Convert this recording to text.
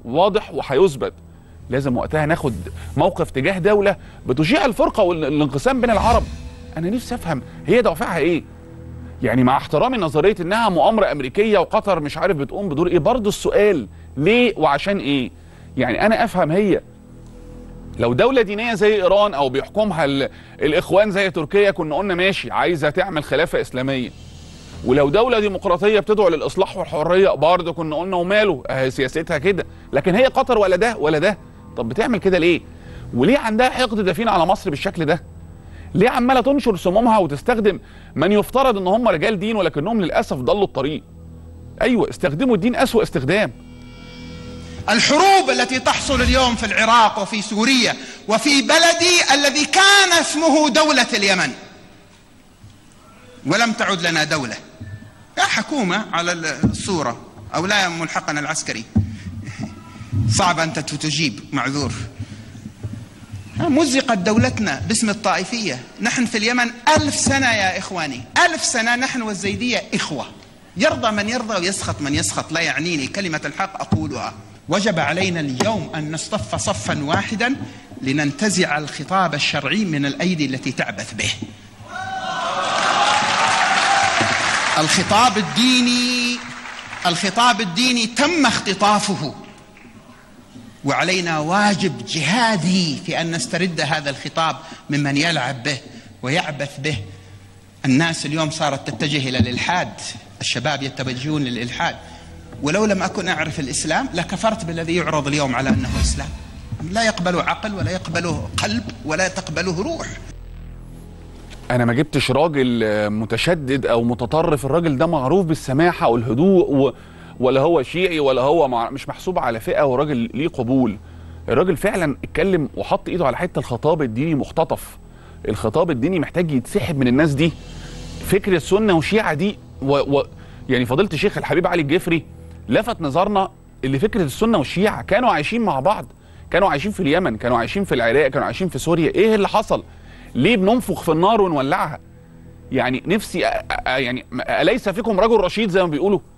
واضح وهيثبت لازم وقتها ناخد موقف تجاه دوله بتشيع الفرقه والانقسام بين العرب انا نفسي افهم هي دوافعها ايه يعني مع احترامي نظريه انها مؤامره امريكيه وقطر مش عارف بتقوم بدور ايه برضه السؤال ليه وعشان ايه يعني انا افهم هي لو دولة دينية زي إيران أو بيحكمها ال- الإخوان زي تركيا كنا قلنا ماشي عايزة تعمل خلافة إسلامية ولو دولة ديمقراطية بتدعو للإصلاح والحرية برضه كنا قلنا وماله أهي سياستها كده لكن هي قطر ولا ده ولا ده طب بتعمل كده ليه؟ وليه عندها حقد دفين على مصر بالشكل ده؟ ليه عمالة تنشر سمومها وتستخدم من يفترض إن هم رجال دين ولكنهم للأسف ضلوا الطريق أيوه استخدموا الدين أسوأ استخدام الحروب التي تحصل اليوم في العراق وفي سوريا وفي بلدي الذي كان اسمه دولة اليمن ولم تعد لنا دولة يا حكومة على الصورة أو لا ملحقنا العسكري صعب أنت تجيب معذور مزقت دولتنا باسم الطائفية نحن في اليمن ألف سنة يا إخواني ألف سنة نحن والزيدية إخوة يرضى من يرضى ويسخط من يسخط لا يعنيني كلمة الحق أقولها وجب علينا اليوم أن نصطف صفا واحدا لننتزع الخطاب الشرعي من الأيدي التي تعبث به الخطاب الديني الخطاب الديني تم اختطافه وعلينا واجب جهادي في ان نسترد هذا الخطاب ممن يلعب به ويعبث به الناس اليوم صارت تتجه الى الالحاد الشباب يتوجهون للالحاد ولو لم اكن اعرف الاسلام لكفرت بالذي يعرض اليوم على انه اسلام لا يقبله عقل ولا يقبله قلب ولا تقبله روح انا ما جبتش راجل آه، متشدد او متطرف الراجل ده معروف بالسماحه والهدوء و... ولا هو شيعي ولا هو مع... مش محسوب على فئه وراجل ليه قبول الراجل فعلا اتكلم وحط ايده على حته الخطاب الديني مختطف الخطاب الديني محتاج يتسحب من الناس دي فكر السنه وشيعه دي و... و... يعني فضيله الشيخ الحبيب علي الجفري لفت نظرنا اللي فكره السنه والشيعه كانوا عايشين مع بعض كانوا عايشين في اليمن كانوا عايشين في العراق كانوا عايشين في سوريا ايه اللي حصل ليه بننفخ في النار ونولعها يعني نفسي أ... أ... يعني م- اليس فيكم رجل رشيد زي ما بيقولوا